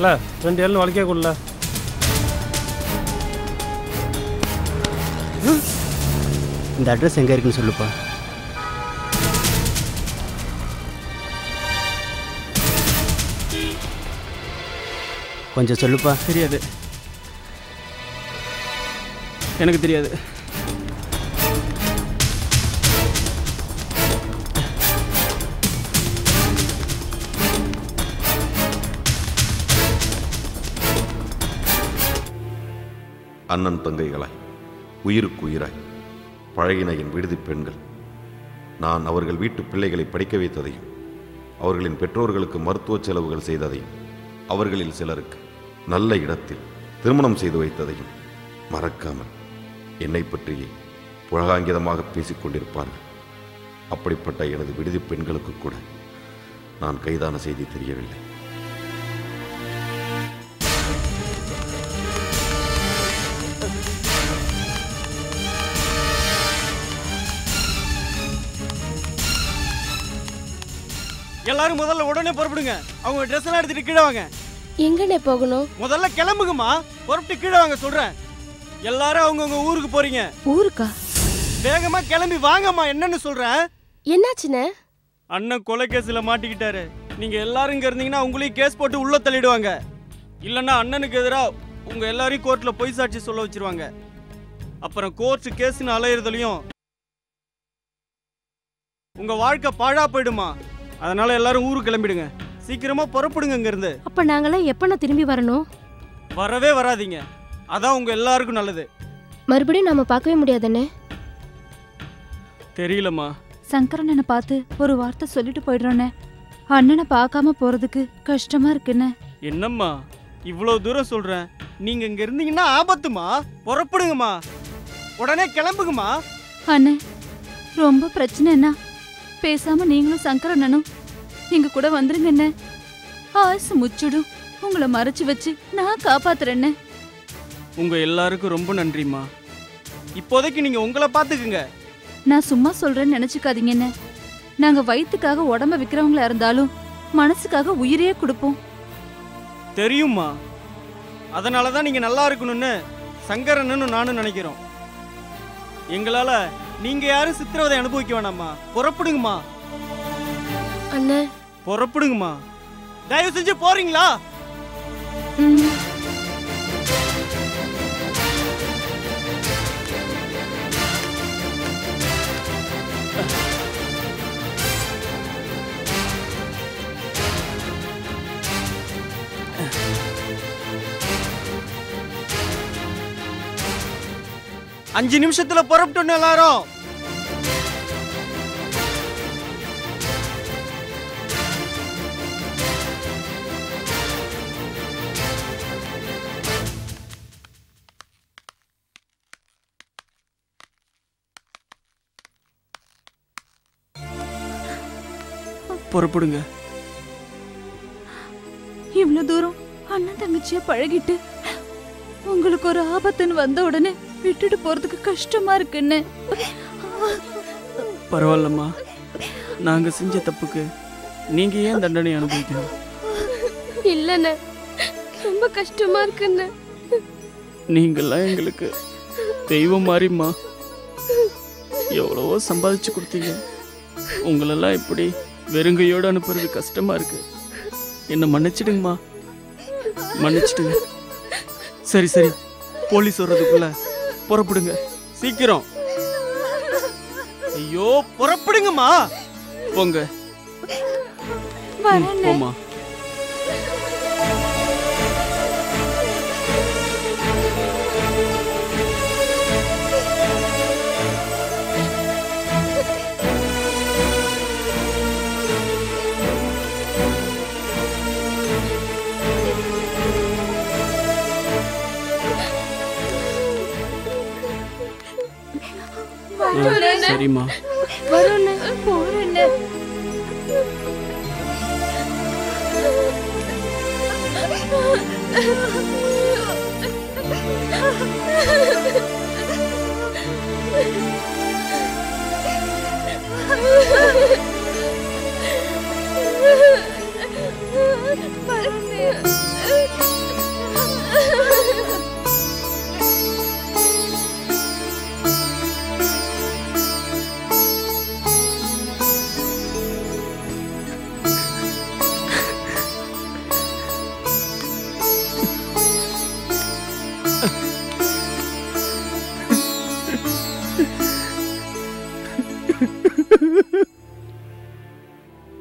இல்லை ரெண்டு ஏழு வலிக்க கொள்ள இந்த அட்ரஸ் எங்கே இருக்குன்னு சொல்லுப்பா கொஞ்சம் சொல்லுப்பா தெரியாது எனக்கு தெரியாது அண்ணன் தங்கைகளாய் உயிருக்கு உயிராய் பழகின என் விடுதி பெண்கள் நான் அவர்கள் வீட்டு பிள்ளைகளை படிக்க வைத்ததையும் அவர்களின் பெற்றோர்களுக்கு மருத்துவ செலவுகள் செய்ததையும் அவர்களில் சிலருக்கு நல்ல இடத்தில் திருமணம் செய்து வைத்ததையும் மறக்காமல் என்னை பற்றியே புழகாங்கிதமாக பேசிக் கொண்டிருப்பார்கள் அப்படிப்பட்ட எனது விடுதி பெண்களுக்கு கூட நான் கைதான செய்தி தெரியவில்லை எல்லாரும் முதல்ல உடனே புறப்படுங்க அவங்க ட்ரெஸ் எல்லாம் எடுத்துட்டு கீழே வாங்க எங்கண்ணே போகணும் முதல்ல கிளம்புங்கம்மா புறப்பட்டு கீழே வாங்க சொல்றேன் எல்லாரும் அவங்கவுங்க ஊருக்கு போறீங்க ஊருக்கா வேகமா கிளம்பி வாங்கம்மா என்னன்னு சொல்றேன் என்னாச்சுண்ணே அண்ணன் கொலை கேஸ்ல மாட்டிக்கிட்டாரு நீங்க எல்லாரும் இங்க இருந்தீங்கன்னா உங்களையும் கேஸ் போட்டு உள்ள தள்ளிடுவாங்க இல்லைன்னா அண்ணனுக்கு எதிராக உங்க எல்லாரையும் கோர்ட்ல பொய் சாட்சி சொல்ல வச்சிருவாங்க அப்புறம் கோர்ட் கேஸ்னு அலையிறதுலயும் உங்க வாழ்க்கை பாழா போயிடுமா அதனால எல்லாரும் ஊருக்கு கிளம்பிடுங்க சீக்கிரமா புறப்படுங்க இங்க இருந்து அப்ப நாங்களாம் எப்பண்ணா திரும்பி வரணும் வரவே வராதீங்க அதான் உங்க எல்லாருக்கும் நல்லது மறுபடியும் நாம பார்க்கவே முடியாதுண்ணே தெரியலம்மா சங்கரண்ணனை பார்த்து ஒரு வார்த்தை சொல்லிட்டு போயிடுறோண்ணே அண்ணனை பார்க்காம போறதுக்கு கஷ்டமா இருக்குண்ணே என்னம்மா இவ்வளவு தூரம் சொல்றேன் நீங்க இங்க இருந்தீங்கன்னா ஆபத்துமா புறப்படுங்கம்மா உடனே கிளம்புங்கம்மா அண்ணே ரொம்ப பிரச்சனைண்ணா பேசாம நீங்களும் சங்கரண்ணனும் எங்க கூட வந்துருங்க அண்ணே ஆயுசு முச்சிடும் உங்களை மறைச்சு வச்சு நான் காப்பாத்துறேண்ணே உங்க எல்லாருக்கும் ரொம்ப நன்றிம்மா இப்போதைக்கு நீங்க உங்களை பாத்துக்குங்க நான் சும்மா சொல்றேன்னு நினைச்சுக்காதீங்கண்ணே நாங்க வயித்துக்காக உடம்ப விக்கிறவங்களா இருந்தாலும் மனசுக்காக உயிரையே கொடுப்போம் தெரியுமா அதனால தான் நீங்க நல்லா இருக்கணும்னு சங்கரன்னு நானும் நினைக்கிறோம் எங்களால நீங்க யாரும் சித்திரவதை அனுபவிக்க வேணாம்மா புறப்படுங்கம்மா அண்ணே புறப்படுங்கம்மா தயவு செஞ்சு போறீங்களா ம். அஞ்சு நிமிஷத்துல புறப்பட்டோம் எல்லாரும் புறப்படுங்க இவ்ளோ தூரம் அண்ணன் தங்கச்சியா பழகிட்டு உங்களுக்கு ஒரு ஆபத்துன்னு வந்த உடனே விட்டுட்டு போறதுக்கு கஷ்டமா இருக்குன்னு பரவாயில்லம்மா நாங்க செஞ்ச தப்புக்கு நீங்க ஏன் தண்டனை அனுபவிக்கணும் இல்லண்ணே ரொம்ப கஷ்டமா இருக்குண்ணே நீங்கெல்லாம் எங்களுக்கு தெய்வம் மாதிரிம்மா எவ்வளவோ சம்பாதிச்சு கொடுத்தீங்க உங்களெல்லாம் இப்படி வெறுங்கையோடு அனுப்புறது கஷ்டமா இருக்கு என்ன மன்னிச்சிடுங்கம்மா மன்னிச்சிடுங்க சரி சரி போலீஸ் வர்றதுக்குள்ள புறப்படுங்க சீக்கிரம் ஐயோ புறப்படுங்கம்மா போங்க ம், வரேண்ணே போம்மா ஆ, சரிம்மா வரோண்ணே போறேண்ணே வரேண்ணே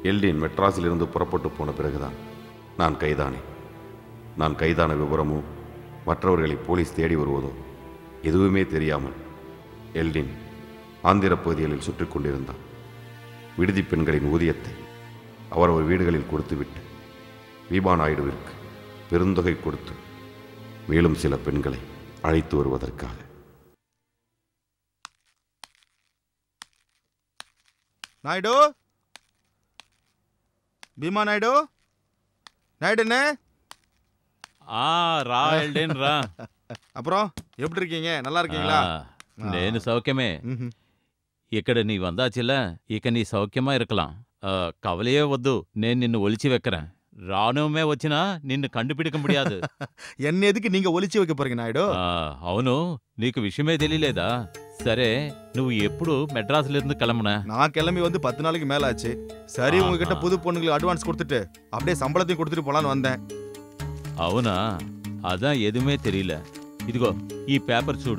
எல்டின் மெட்ராஸிலிருந்து புறப்பட்டு போன பிறகுதான் நான் கைதானேன் நான் கைதான விவரமோ மற்றவர்களை போலீஸ் தேடி வருவதோ எதுவுமே தெரியாமல் எல்டின் ஆந்திர பகுதிகளில் சுற்றி கொண்டிருந்தான் விடுதி பெண்களின் ஊதியத்தை அவரவர் வீடுகளில் கொடுத்துவிட்டு தீபா நாயுடுவிற்கு பெருந்தொகை கொடுத்து மேலும் சில பெண்களை அழைத்து வருவதற்காக நாயுடு பீமா நாயுடு நாயுடுண்ணே ఆ రా ఎల్డేన్ రా அப்புறம் எப்படி இருக்கீங்க நல்லா இருக்கீங்களா ఆ, నేను సౌఖ్యమే ம்ஹும். ఇక్కడ నీ వందాచిలా ఇక నీ సౌఖ్యమా ఇరకలాం ఆ, కవలయే వద్దు నేను నిన్ను ఒలిచి వెక్కறேன் రాணுవమే వచ్చినా నిన్ను కండుపిడిక ముడియాదు என்ன எதுக்கு நீங்க ஒளிச்சு வைக்க போறீங்க நாயுடு ఆ, అవును నీకు విషయమే తెలియలేదా సరే నువ్వు ఎప్పుడు మెడ్రాస్లో இருந்து கிளம்புன நான் கிளம்பி வந்து பத்து நாளைக்கு மேல ஆச்சு சரி ஆஹா. உங்ககிட்ட புது பொண்ணுங்களுக்கு அட்வான்ஸ் கொடுத்துட்டு அப்படியே சம்பளத்தையும் கொடுத்துட்டு போலான்னு வந்தேன் అవునా అதான் ఎదుమే తెలియల ఇదిగో ఈ పేపర్ చూడు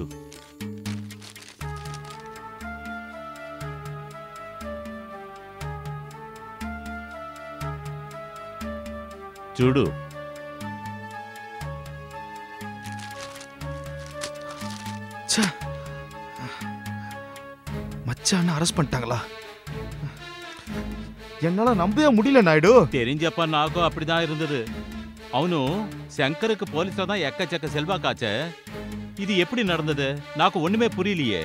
చూడు ச்சே. மச்சான் அரெஸ்ட் பண்ணிட்டாங்களா என்னால நம்பவே முடியல நாயுடு தெரிஞ்சப்ப నాకు அப்படிதான் இருந்தது అవును శంకருக்கு పోలీసులో தான் ఎక్కచెక్క సెల్వాకాచే ఇది எப்படி நடந்தது నాకు ஒண்ணுமே புரியலையே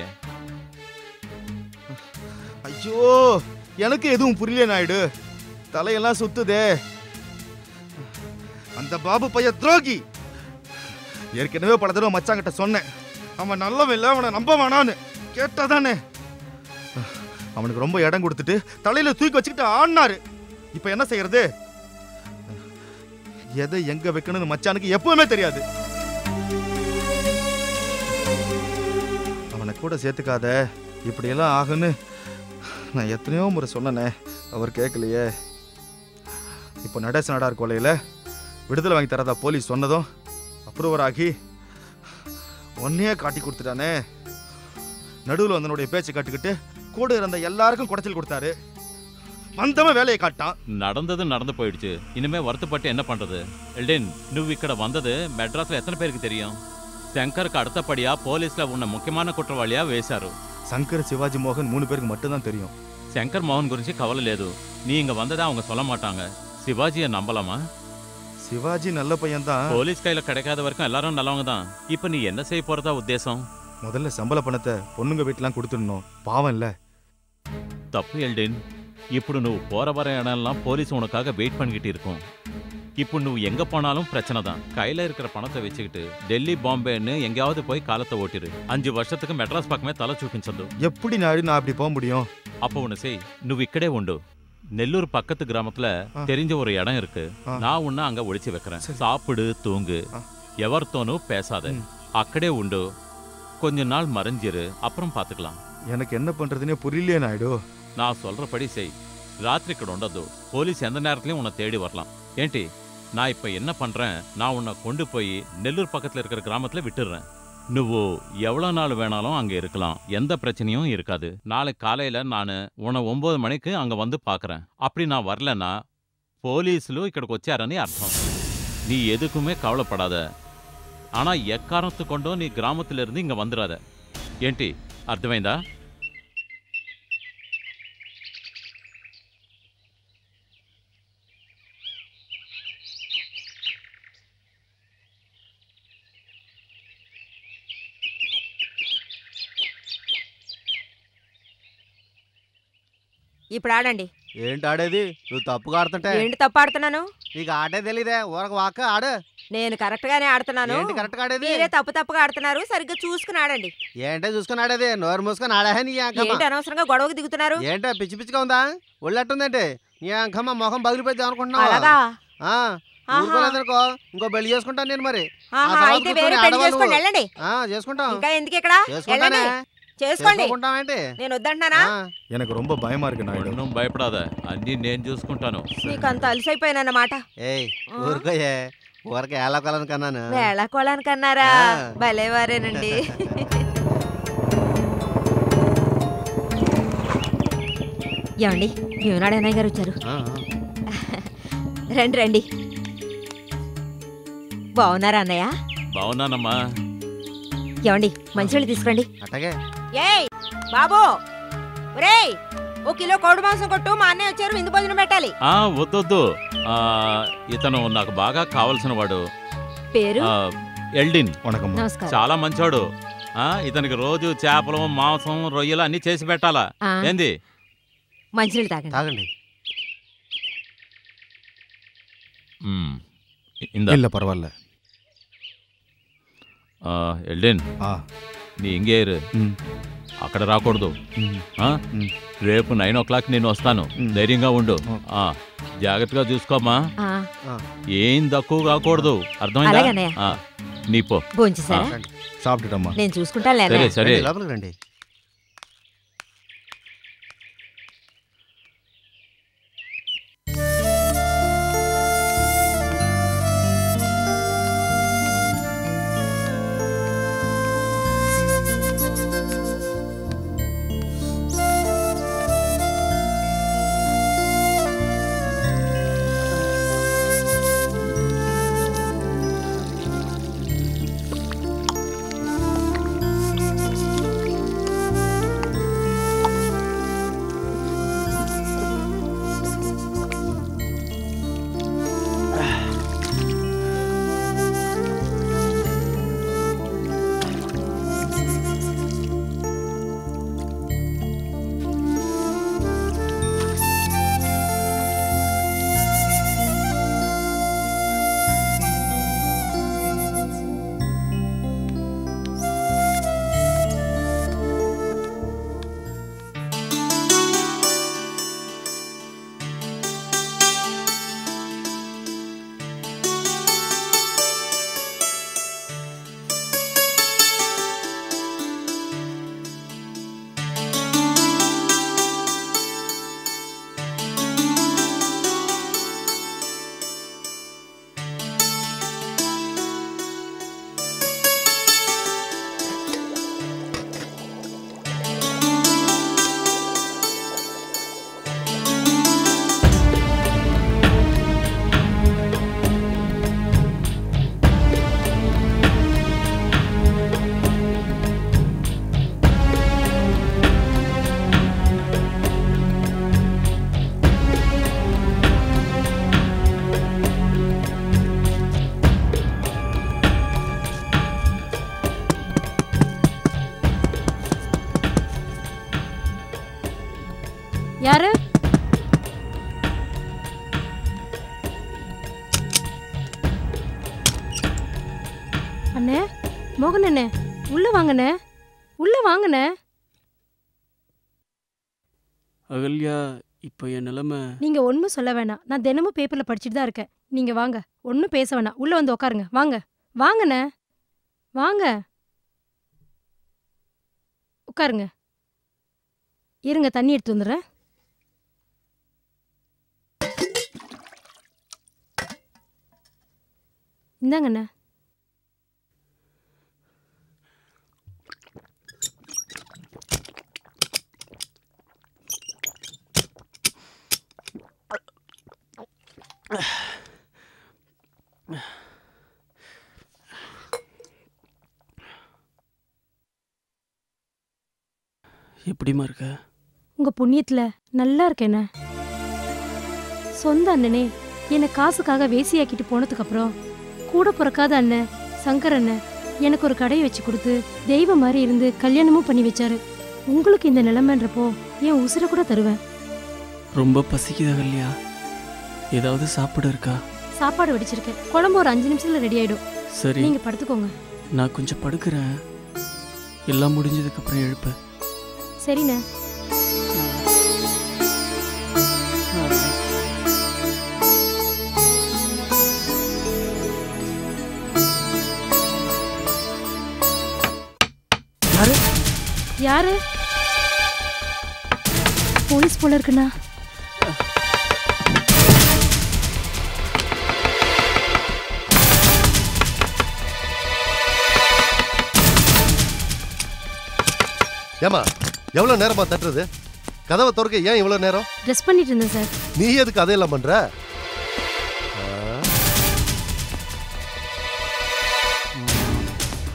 ஐயோ எனக்கு எதுவும் புரியல நாயுடு தலையெல்லாம் சுத்துதே அந்த பாபு பைய துரோகி ஏற்கனவே பல தடவை மச்சாங்கிட்ட சொன்னேன் அவன் நல்லவன் இல்லை அவனை நம்ப வேணான்னு கேட்டாதானே அவனுக்கு ரொம்ப இடம் கொடுத்துட்டு தலையில தூக்கி வச்சுக்கிட்டு ஆடினாரு இப்ப என்ன செய்யறது எதை எங்க வைக்கணும்னு மச்சானுக்கு எப்பவுமே தெரியாது அவனை கூட சேர்த்துக்காத இப்படியெல்லாம் ஆகுன்னு நான் எத்தனையோ முறை சொன்னனே அவர் கேட்கலையே இப்போ நடேச நாடார் கொலையில் விடுதலை வாங்கி தரதா போலீஸ் சொன்னதும் அப்ரூவர் ஆகி ஒன்னையே காட்டி கொடுத்துட்டானே நடுவில் வந்தனுடைய பேச்சை காட்டிக்கிட்டு கூட இருந்த எல்லாருக்கும் குடைச்சல் கொடுத்தாரு வந்தவன் வேலையை காட்டான் நடந்தது நடந்து போயிடுச்சு இனிமே வருத்தப்பட்டு என்ன பண்றது எல்டேன் నువ్వు ఇక్కడ வந்தது మెడ్రాస్లో ఎத்தனை పేருக்கு தெரியும் శంకర్కి அடுத்தபடியா போலீஸ்ல உன்னை முக்கியமான குற்றவாளியா వేశారు சங்கர் சிவாஜி மோகன் மூணு பேருக்கு மட்டும்தான் தெரியும் శంకర్ మోహన్ గురించి కవల లేదు நீ இங்க வந்ததா அவங்க சொல்ல மாட்டாங்க சிவாஜியை நம்பலாமா சிவாஜி நல்ல பையன்தான் போலீஸ் கையில கிடைக்காத வரைக்கும் எல்லாரும் நல்லவங்க தான் இப்ப நீ என்ன செய்ய போறதா உத்தேசம் முதல்ல சம்பள பணத்தை பொண்ணுங்க வீட்டுலாம் கொடுத்துடணும் பாவம் இல்ல తప్పు ఎల్డెన్ ఇప్పుడు నువ్వు పోర వర இடம்லாம் போலீஸ் உனக்காக வெயிட் பண்ணிக்கிட்டு இருக்கும் இப்போ నువ్వు எங்க போனாலும் பிரச்சனை தான் கையில இருக்கிற பணத்தை வச்சுக்கிட்டு டெல்லி பாம்பேன்னு எங்கேயாவது போய் காலத்தை ஓட்டிரு அஞ்சு வருஷத்துக்கு மெட்ராஸ் பக்கமே தலை చూపించదు எப்படி நாடு நான் அப்படி போக முடியும் அப்போ ஒன்று செய் నువ్వు ఇక్కడే ఉండు நெல்லூர் பக்கத்து கிராமத்துல ஆ. தெரிஞ்ச ஒரு இடம் இருக்கு ஆ. நான் உன்னை அங்க ஒளிச்சு வைக்கிறேன் சரி. சாப்பிடு தூங்கு ஆ. ఎవరితోనూ பேசாத ம். అక్కడే ఉండు கொஞ்ச நாள் மறைஞ்சிரு அப்புறம் பார்த்துக்கலாம் எனக்கு என்ன பண்றதுனே புரியலையே நாயுடு நான் சொல்றபடி செய் ராத்திரி ఇక్కడ ఉండొద్దు పోలీస్ எந்த நேரத்துலயும் உன்னை தேடி வரலாம் ఏంటి நான் இப்ப என்ன பண்றேன் நான் உன்னை கொண்டு போய் நெல்லூர் பக்கத்துல இருக்கிற கிராமத்துல விட்டுடுறேன் నువ్వు எவ்வளவு நாள் வேணாலும் அங்க இருக்கலாம் எந்த பிரச்சனையும் இருக்காது நாளைக்கு காலையில நான் உன்னை ஒன்பது மணிக்கு அங்க வந்து பார்க்கறேன் அப்படி நான் வரலன்னா పోలీసులు ఇక్కడికి వచ్చారని అర్థం నీ ఎదుకుమే కవలపడాద ఆనా ఎక్కారణత్తు కొండో నీ గ్రామத்திலிருந்து இங்க வந்துடாத ఏంటి అర్థమైందా ఇప్పుడు ఆడండి ఏంటి ఆడేది నువ్వు తప్పుగా ఆడుతుంటే ఏంటి తప్పు ఆడుతున్నాను నీకు ఆడే తెలీదే ఊరక వాక ఆడు నేను కరెక్ట్ గానే ఆడుతున్నాను ఏంటి కరెక్ట్ ఆడేది మీరే తప్పు తప్పుగా ఆడుతున్నారు సరిగ్గా చూసుకుని ఆడండి ఏంటే చూసుకుని ఆడేది నోరు మూసుకొని ఆడా నీ అంకమ్మ ఏంటి అనవసరంగా గొడవకు దిగుతున్నారు ఏంటే పిచ్చి పిచ్చిగా ఉందా ఒళ్ళట్టుందంటే నీ అంకమ్మ మొహం పగిలిపోయింది అనుకుంటున్నావా అలాగా ఆ, ఆహా. ఊరుకోలేదనుకో ఇంకో పెళ్లి చేసుకుంటాను నేను మరి ఆహా, తర్వాత అయితే వేరే కూర్చొని పెళ్లి ఆడవాళ్ళు. చేసుకోండి వెళ్ళండి ఆ చేసుకుంటాం ఇంకా ఎందుకు ఇక్కడ చేసుకుంటానే వెళ్ళండి చేసుకోండి చేసుకుంటామేంటి నేను వద్దంటున్నానా ఆ, எனக்கு ரொம்ப பயமா இருக்கு நாயுடு ఒన్నం భయపడాద అన్నీ నేను చూసుకుంటాను నీకు అంత అలసైపోయానన్నమాట ఏయ్ ఆ? ఊరుకోయే ఊరక ఏలకాలను కన్నాను వేళకోళానికన్నారా ఆ. ఏమండి భీమనాడు అన్నయ్య గారు వచ్చారు ఆ, రండి రండి బాగున్నారా అన్నయ్య బాగున్నానమ్మా ఏమండి మంచినీళ్ళు తీసుకురండి అట్టగే ఏయ్ బాబు ఒరేయ్ ఓ కిలో కోడి మాంసం కొట్టు మా అన్నయ్య వచ్చారు విందు భోజనం పెట్టాలి ఆ వద్దొద్దు ఆ, ఇతను నాకు బాగా కావలసిన వాడు పేరు ఆ, ఎల్డిన్ வணக்கம் నమస్కారం చాలా మంచోడు ఆ, ఇతనికి రోజు చేపలు మాంసం రొయ్యలు అన్ని చేసి పెట్టాలా ఆ, ఏంది మంచినీళ్ళు తాగండి తాగండి మ్, ఇందా இல்ல பரவாயில்ல ఆ, ఎల్డిన్ ஆ నీ ఇంగే ఇరు. ம் అక్కడ రాకూడదు ம் ఆ? మ్. రేపు నైన్ ఓ క్లాక్ నేను వస్తాను మ్. ధైర్యంగా ఉండు ఓ. ఆ, జాగ్రత్తగా చూసుకోమ్మా ఆ, ఏం తక్కువ కాకూడదు అర్థమైందా అలాగే అన్నయ్య. ఆ, నీ పో భోంచేసారా சாப்பிட்டுட்டమ్మా నేను చూసుకుంటాను సరే లేన్నయ్య సరే రండి, లోపలికి రండి யாரு அண்ணே மோகன் அண்ணே உள்ள வாங்கண்ணே உள்ள வாங்கண்ணே அகல்யா இப்போ என் நிலைமை நீங்க ஒன்றும் சொல்ல வேணாம் நான் தினமும் பேப்பர்ல படிச்சுட்டு தான் இருக்கேன் நீங்க வாங்க ஒன்றும் பேச வேணாம் உள்ள வந்து உட்காருங்க வாங்க வாங்கண்ணே வாங்க உட்காருங்க இருங்க தண்ணி எடுத்து வந்துடுறேன் இந்தாங்கண்ணே எப்படிம்மா இருக்க உங்க புண்ணியத்துல நல்லா இருக்கேண்ணே சொந்த அண்ணனே என்னை காசுக்காக வேசியாக்கிட்டு போனதுக்கு அப்புறம் கூட பிறக்காத அண்ணன் சங்கர் அண்ணன் எனக்கு ஒரு கடையை வச்சு கொடுத்து தெய்வம் மாதிரி இருந்து கல்யாணமும் பண்ணி வச்சாரு உங்களுக்கு இந்த நிலைமைன்றப்போ என் உசுரை கூட தருவேன் ரொம்ப பசிக்குது அகல்யா ஏதாவது சாப்பிட இருக்கா சாப்பாடு வடிச்சிருக்கேன் குழம்பு ஒரு அஞ்சு நிமிஷத்துல ரெடி ஆயிடும் சரி நீங்க படுத்துக்கோங்க நான் கொஞ்சம் படுக்கிறேன் எல்லாம் முடிஞ்சதுக்கு அப்புறம் எழுப்ப சரிண்ணே யாரு யாரு போலீஸ் போல இருக்குண்ணா ஏமா எவ்வளவு நேரமா தட்டுறது கதவை திறக்க ஏன் இவ்வளவு நேரம் ட்ரெஸ் பண்ணிட்டு இருந்தேன் சார் நீ எதுக்கு அதையெல்லாம் பண்ற ஆ? ம்.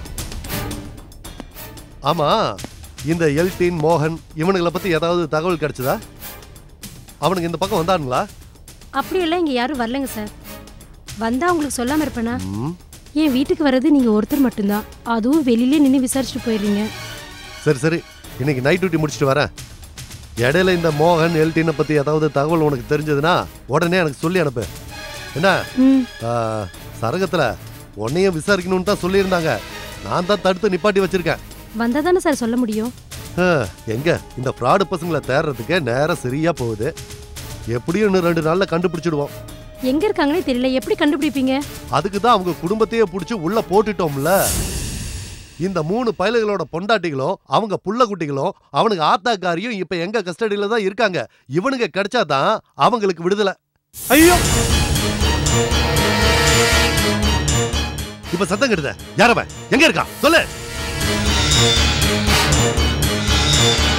ஆமா இந்த எல்டின் மோகன் இவனுங்களை பத்தி ஏதாவது தகவல் கிடைச்சதா அவனுக்கு இந்த பக்கம் வந்தானுங்களா அப்படியெல்லாம் இங்கே யாரும் வரலைங்க சார் வந்தா உங்களுக்கு சொல்லாம இருப்பேனா ம். என் வீட்டுக்கு வர்றது நீங்க ஒருத்தர் மட்டும்தான் அதுவும் வெளியிலே நின்று விசாரிச்சுட்டு போயிடுறீங்க சரி சரி இன்னைக்கு நைட் டியூட்டி முடிச்சுட்டு வரேன் இடையில இந்த மோகன் எல்டினை பத்தி ஏதாவது தகவல் உனக்கு தெரிஞ்சதுன்னா உடனே எனக்கு சொல்லி அனுப்பு என்ன ம் ஆ, சரகத்துல உன்னையும் விசாரிக்கணும்னு தான் சொல்லியிருந்தாங்க நான் தான் தடுத்து நிப்பாட்டி வச்சிருக்கேன் வந்தா தானே சார் சொல்ல முடியும் ஆ, எங்க இந்த ஃப்ராடு பசங்களை தேடுறதுக்கே நேரம் சரியா போகுது எப்படியும் இன்னும் ரெண்டு நாள்ல கண்டுபிடிச்சிடுவோம் எங்க இருக்காங்களே தெரியல எப்படி கண்டுபிடிப்பீங்க அதுக்கு தான் அவங்க குடும்பத்தையே பிடிச்சி உள்ள போட்டுட்டோம்ல இந்த மூணு பயலுகளோட பொண்டாட்டிகளும் அவங்க புள்ள குட்டிகளும் அவனுக்கு ஆத்தாக்காரியும் இப்ப எங்க கஸ்டடியில தான் இருக்காங்க இவனுங்க கிடைச்சாதான் அவங்களுக்கு விடுதலை ஐயோ இப்ப சத்தம் கெடுத யாரவன் எங்க இருக்கான் சொல்லு